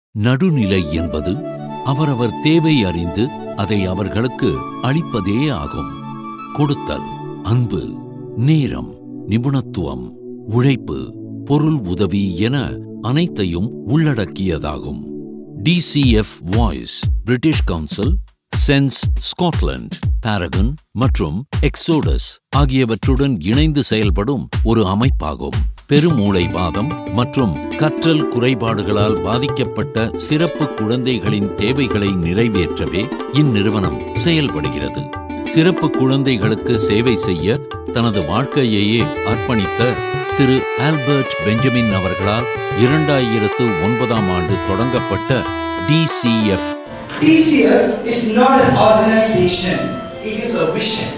நடுநிலை என்பது அவரவர் தேவை அறிந்து அதை அவர்களுக்கு அளிப்பதே ஆகும் கொடுத்தல் அன்பு நேரம் நிபுணத்துவம் உழைப்பு பொருள் உதவி என அனைத்தையும் உள்ளடக்கியதாகும் DCF Voice British Council Sense Scotland Paragon மற்றும் எக்ஸோடஸ் ஆகியவற்றுடன் இணைந்து செயல்படும் ஒரு அமைப்பாகும் பெருமூளைவாதம் மற்றும் கற்றல் குறைபாடுகளால் பாதிக்கப்பட்ட சிறப்பு குழந்தைகளின் தேவைகளை நிறைவேற்றவே இந்நிறுவனம் செயல்படுகிறது சிறப்பு குழந்தைகளுக்கு சேவை செய்ய தனது வாழ்க்கையையே அர்ப்பணித்த திரு ஆல்பர்ட் பெஞ்சமின் அவர்களால் இரண்டாயிரத்து ஒன்பதாம் ஆண்டு தொடங்கப்பட்ட DCF DCF is not an organization, it is a vision.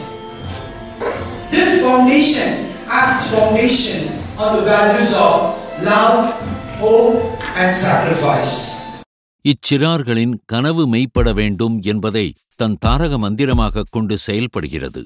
This foundation has its foundation on the values of love, hope, and sacrifice. இச்சிறார்களின் கனவு மெய்ப்பட வேண்டும் என்பதை தன் தாரக மந்திரமாக கொண்டு செயல்படுகிறது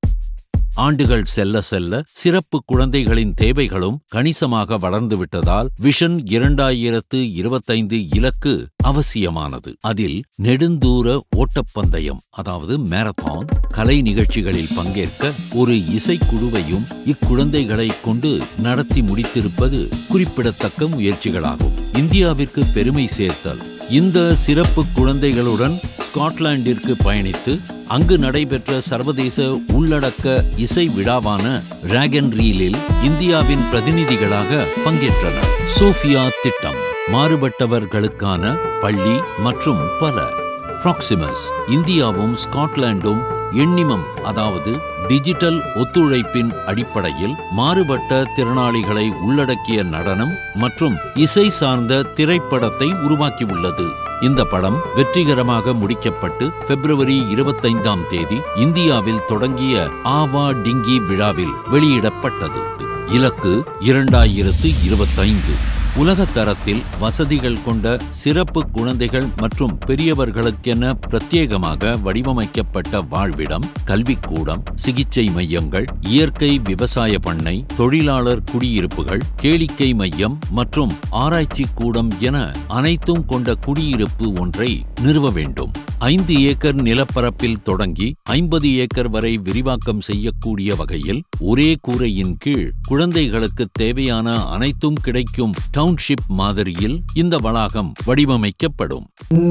ஆண்டுகள் செல்ல செல்ல சிறப்பு குழந்தைகளின் தேவைகளும் கணிசமாக வளர்ந்துவிட்டதால் விஷன் இரண்டாயிரத்து இருபத்தைந்து இலக்கு அவசியமானது அதில் நெடுந்தூர ஓட்டப்பந்தயம் அதாவது மேரத்தான் கலை நிகழ்ச்சிகளில் பங்கேற்க ஒரு இசைக்குழுவையும் இக்குழந்தைகளை கொண்டு நடத்தி முடித்திருப்பது குறிப்பிடத்தக்க முயற்சிகளாகும் இந்தியாவிற்கு பெருமை சேர்த்தல் இந்த சிறப்பு குழந்தைகளுடன் ஸ்காட்லாந்திற்கு பயணித்து அங்கு நடைபெற்ற சர்வதேச உள்ளடக்க இசை விழாவான டிராகன் ரீலில் இந்தியாவின் பிரதிநிதிகளாக பங்கேற்றனர் சோஃபியா திட்டம் மாறுபட்டவர்களுக்கான பள்ளி மற்றும் பல ப்ராக்சிமஸ் இந்தியாவும் ஸ்காட்லாண்டும் எண்ணிமம் அதாவது டிஜிட்டல் ஒத்துழைப்பின் அடிப்படையில் மாறுபட்ட திறனாளிகளை உள்ளடக்கிய நடனம் மற்றும் இசை சார்ந்த திரைப்படத்தை உருவாக்கியுள்ளது இந்த படம் வெற்றிகரமாக முடிக்கப்பட்டு பிப்ரவரி இருபத்தைந்தாம் தேதி இந்தியாவில் தொடங்கிய ஆவா டிங்கி விழாவில் வெளியிடப்பட்டது இலக்கு இரண்டாயிரத்து இருபத்தைந்து உலக தரத்தில் வசதிகள் கொண்ட சிறப்பு குழந்தைகள் மற்றும் பெரியவர்களுக்கென பிரத்யேகமாக வடிவமைக்கப்பட்ட வாழ்விடம் கல்விக்கூடம் சிகிச்சை மையங்கள் இயற்கை விவசாய பண்ணை தொழிலாளர் குடியிருப்புகள் கேளிக்கை மையம் மற்றும் ஆராய்ச்சி கூடம் என அனைத்தும் கொண்ட குடியிருப்பு ஒன்றை நிறுவ வேண்டும் ஐந்து ஏக்கர் நிலப்பரப்பில் தொடங்கி ஐம்பது ஏக்கர் வரை விரிவாக்கம் செய்யக்கூடிய வகையில் ஒரே கூரையின் கீழ் குழந்தைகளுக்கு தேவையான அனைத்தும் கிடைக்கும் டவுன்ஷிப் மாதிரியில் இந்த வளாகம் வடிவமைக்கப்படும்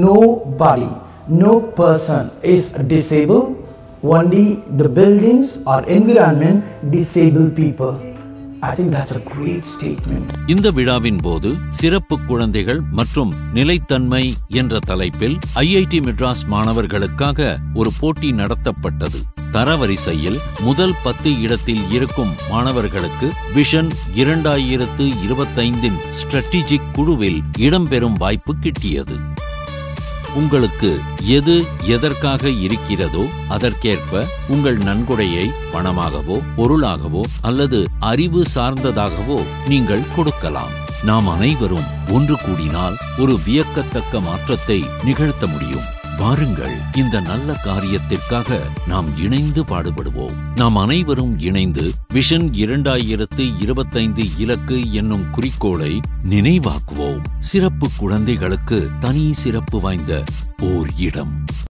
Nobody, no person is disabled. Only the buildings or environment disable people. I think that's a great statement. இந்த விழாவின் போது சிறப்பு குழந்தைகள் மற்றும் நிலைத்தன்மை என்ற தலைப்பில் ஐஐடி மெட்ராஸ் மாணவர்களுக்காக ஒரு போட்டி நடத்தப்பட்டது தரவரிசையில் முதல் பத்து இடத்தில் இருக்கும் மாணவர்களுக்கு விஷன் இரண்டாயிரத்து இருபத்தைந்தின் ஸ்ட்ராட்டஜிக் குழுவில் இடம்பெறும் வாய்ப்பு கிட்டியது உங்களுக்கு எது எதற்காக இருக்கிறதோ அதற்கேற்ப உங்கள் நன்கொடையை பணமாகவோ பொருளாகவோ அல்லது அறிவு சார்ந்ததாகவோ நீங்கள் கொடுக்கலாம் நாம் அனைவரும் ஒன்று கூடினால் ஒரு வியக்கத்தக்க மாற்றத்தை நிகழ்த்த முடியும் வாருங்கள் இந்த நல்ல காரியத்திற்காக நாம் இணைந்து பாடுபடுவோம் நாம் அனைவரும் இணைந்து விஷன் இரண்டாயிரத்து இருபத்தைந்து இலக்கு என்னும் குறிக்கோளை நினைவாக்குவோம் சிறப்பு குழந்தைகளுக்கு தனி சிறப்பு வாய்ந்த ஓர் இடம்